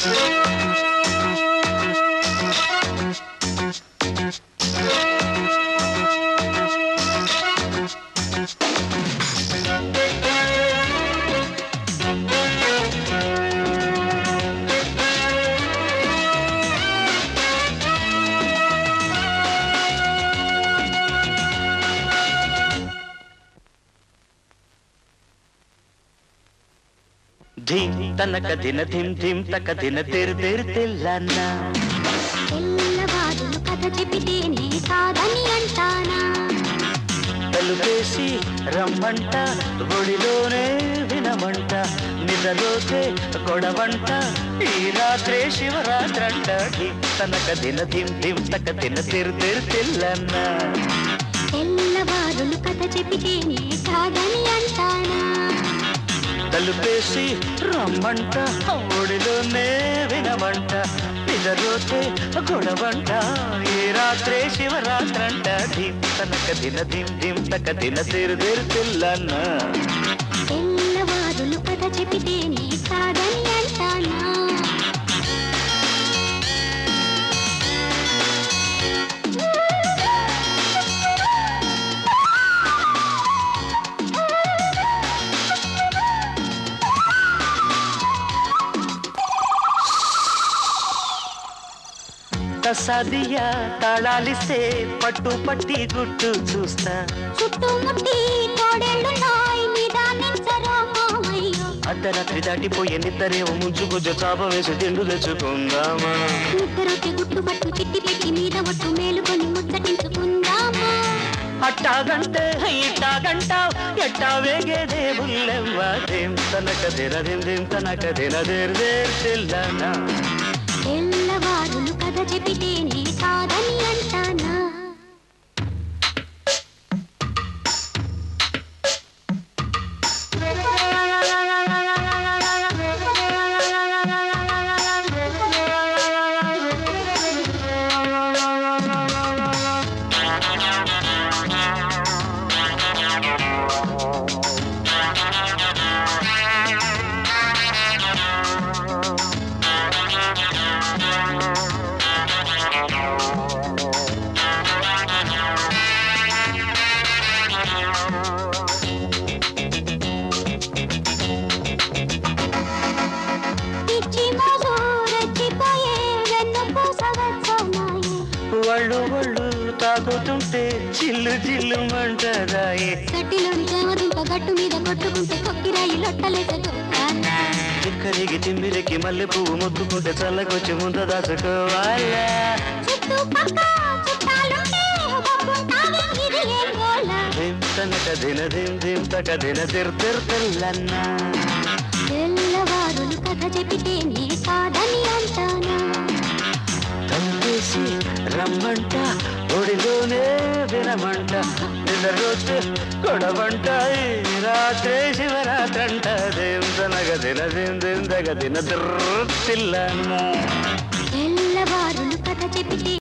ధీం తనక దిన ధిం ధిం తక దిన తెరు తెరు తెల్లన్న తెల్లవారులు కథ చెబితేనే కాదని అంటానా తలుపేసి రమ్మంట ఒడిలోనే వినమంట నిద్రలోతే గొడవంట ఈ రాత్రే శివరాత్రంట ధీం తనక దిన ధిం ధిం తక దిన తెరు తెరు తెల్లన్న తెల్లవారులు కథ చెబితేనే కాదని అంటానా తలుపేసి రమ్మంట ఒడిలోనే వినమంట నిద్రలోతే గొడవంట ఈ రాత్రే శివరాత్రంట ధీం తనక దిన ధిం ధిం తక దిన తెరు తెరు తెల్లన్న తెల్లవారులు కథ చెబితేనే కాదని అంటానా తసదియా తాళాలిస్తే పట్టు పట్టి గుట్టు చూస్తా చుట్టుముట్టి తోడేళ్ళున్నాయి నిదానించరా మామయ్య అర్ధరాత్రి దాటిపోయే నిద్దరేమో ముంచు గుజ్జ చాప వేసి తిండు తెచ్చుకుందామా నిద్రొచ్చి గుట్టు పట్టు చిట్టి పెట్టి మీద ఒట్టు మేలుకొని ముచ్చటించుకుందామా అట్టాగంటే ఇట్టాగంటావ్ ఎట్టా వేగేదే బుల్లెవ్వాదేం తనక దినదిం తనక దినదిర్దేర్ తెల్లనా తెల్లవారులు కథ చెబితేనే కాదని అంటానా పిచ్చి మోజు రెచ్చిపోయే వెన్ను పూసవచ్చనాయే వాళ్ళు వాళ్ళు తాగుతుంటే చిల్లు చిల్లు మంటరాయే గట్టిలోని చేమదుంప గట్టు మీద కొట్టుకుంటే కొక్కిరాయి లొట్టలేసే చిక్కరికి తిమ్మిరికి మల్లె పువ్వు ముద్దుకుంటే చల్లకొచ్చి ముంద దాచుకోవాలా చుట్టుపక్క చుట్టాలుంటే ఒప్పుకుంటావే ఇది ఏం గోల దిం తనక దిన దిం దిం తక దిన తిర్ తిర్ తెల్లన్నా తెల్లవారులు కథ చెబితేనే కాదని అంటానా తలుపేసి రమ్మంట ఒడిలోనే వినమంట నిద్రలోతే గొడవంట ఈ రాత్రే శివరాత్రంట దేం తనగ దిన దిం దిం దగ దిన తిర్ తిల్లన్నా తెల్లవారులు కథ చెబితే